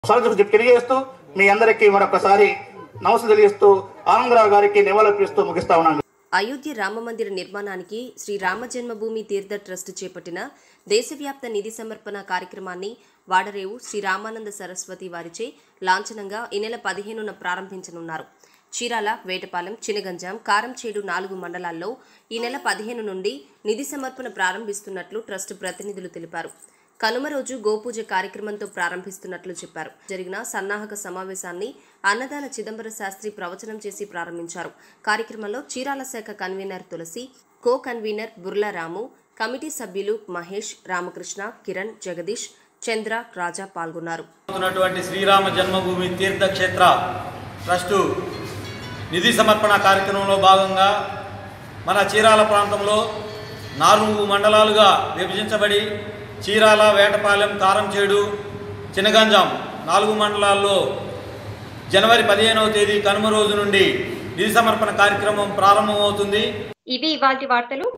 sir చెప్పి తెలియజేస్తూ మీ అందరికీ మరొకసారి నమస్తే తెలియజేస్తూ ఆనందరావు గారికి నివాళులర్పిస్తూ ముగిస్తా ఉన్నాను అయోధ్య రామమందిర నిర్మాణానికి శ్రీ రామ జన్మభూమి తీర్థ ట్రస్ట్ చేపట్టిన దేశవ్యాప్త నిధి సమర్పణ కార్యక్రమాన్ని వాడరేవు శ్రీ రామానంద సరస్వతి వారిచే లాంఛనంగా ఈ నెల పదిహేనున ప్రారంభించనున్నారు చీరాల వేటపాలెం చినగంజాం కారంచేడు నాలుగు మండలాల్లో ఈ నెల పదిహేను నుండి నిధి సమర్పణ ప్రారంభిస్తున్నట్లు ట్రస్ట్ ప్రతినిధులు తెలిపారు కనుమ రోజు గోపూజ కార్యక్రమంతో ప్రారంభిస్తున్నట్లు చెప్పారు జరిగిన సన్నాహక సమావేశాన్ని అన్నదాన చిదంబర శాస్త్రి ప్రవచనం చేసి ప్రారంభించారు కార్యక్రమంలో చీరాల శాఖ convener Tulasi co convener Burla Ramu committee సభ్యులు మహేష్ రామకృష్ణ కిరణ్ జగదీష్ చంద్ర రాజా పాల్గొన్నారు ఉన్నటువంటి శ్రీరామ జన్మభూమి తీర్థక్షేత్ర ట్రస్టు నిధి సమర్పణ కార్యక్రమంలో భాగంగా మన చీరాల ప్రాంతంలో నాలుగు మండలాలుగా విభజించబడి చీరాల వేటపాలెం కారంచేడు చినగంజాం నాలుగు మండలాల్లో జనవరి పదిహేనవ తేదీ కనుమ రోజు నుండి నిధి సమర్పణ కార్యక్రమం ప్రారంభమవుతుంది ఇవి ఇవాటి వార్తలు